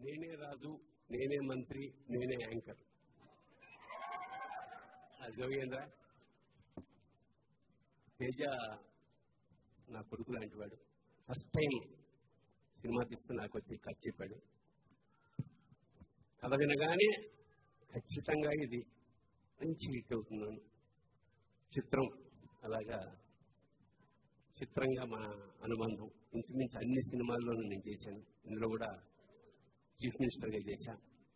నేనే రాజు నేనే మంత్రి నేనే యాంకర్ అది జోగేంద్ర తేజ నా కొడుకు లాంటి వాడు ఫస్ట్ టైం సినిమా తీస్తూ నాకు వచ్చి కథ చెప్పాడు కథ వినగానే ఖచ్చితంగా ఇది మంచి హిట్ అవుతున్నాను చిత్రం అలాగా చిత్రంగా మా అనుబంధం ఇంచుమించు అన్ని సినిమాల్లోనూ నేను చేశాను ఇందులో కూడా చీఫ్ మినిస్టర్గా చేశా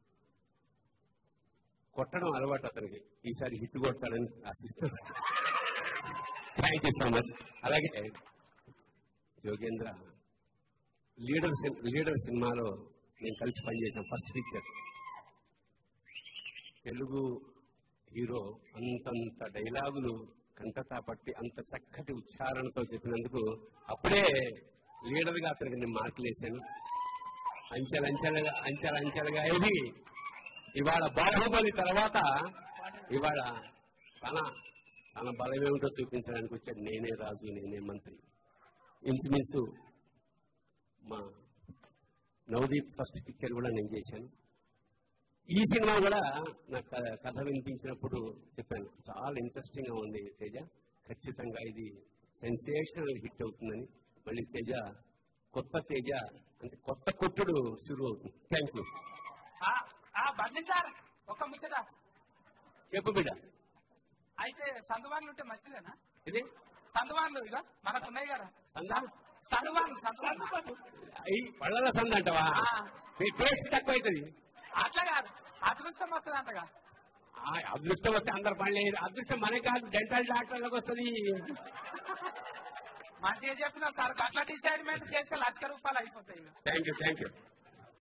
కొట్టడం అలవాటు అతనికి ఈసారి హిట్ కొడతాడని ఆశిస్తాను థ్యాంక్ యూ సో మచ్ అలాగే యోగేంద్ర లీడర్ సిన్- లీడర్ సినిమాలో నేను కలిసి పనిచేశాను ఫస్ట్ పిక్చర్ తెలుగు హీరో అంతంత డైలాగులు కంటతా పట్టి అంత చక్కటి ఉచ్చారణతో చెప్పినందుకు అప్పుడే లీడర్గా అతనికి నేను మార్కులు వేశాను అంచెలంచెలుగా అంచెలంచెలుగా ఇది ఇవాళ బాహుబలి తర్వాత ఇవాళ తన తన బలం ఏమిటో చూపించడానికి వచ్చాడు నేనే రాజు నేనే మంత్రి ఇంచుమించు మా నవదీప్ ఫస్ట్ పిక్చర్ కూడా నేను చేశాను ఈ సినిమా కూడా నాకు క- కథ వినిపించినప్పుడు చెప్పాను చాలా ఇంట్రెస్టింగ్ గా ఉంది తేజ ఖచ్చితంగా ఇది సెన్సేషనల్ హిట్ అవుతుందని మళ్ళీ తేజ కొత్త తేజ అంటే కొత్త కొట్టుడు శురు అవుతుంది థ్యాంక్ యూ ఆ, ఆ, బండి సార్ ఒక ముచ్చట చెప్పు బిడ్డ అయితే సందువాన్లు ఉంటే మంచిదేనా ఇది సందువాన్లు ఇక మనకు ఉన్నాయి కదా సందా? సందువాన్లు సందువాన్లు ఈ పళ్ళల సంద అంటవా ఆ. టేస్ట్ తక్కువ అవుతుంది అట్లా కాదు అదృష్టం వస్తుంది అంటగా ఆ, అదృష్టం వస్తే అందరు పని లేదు అదృష్టం మనకి కాదు డెంటల్ డాక్టర్లకు వస్తుంది మంచిగా చెప్పిన సార్ అట్లా డిసైడ్మెంట్ చేస్తే లక్ష రూపాయలు అయిపోతాయి ఇక. Thank you thank you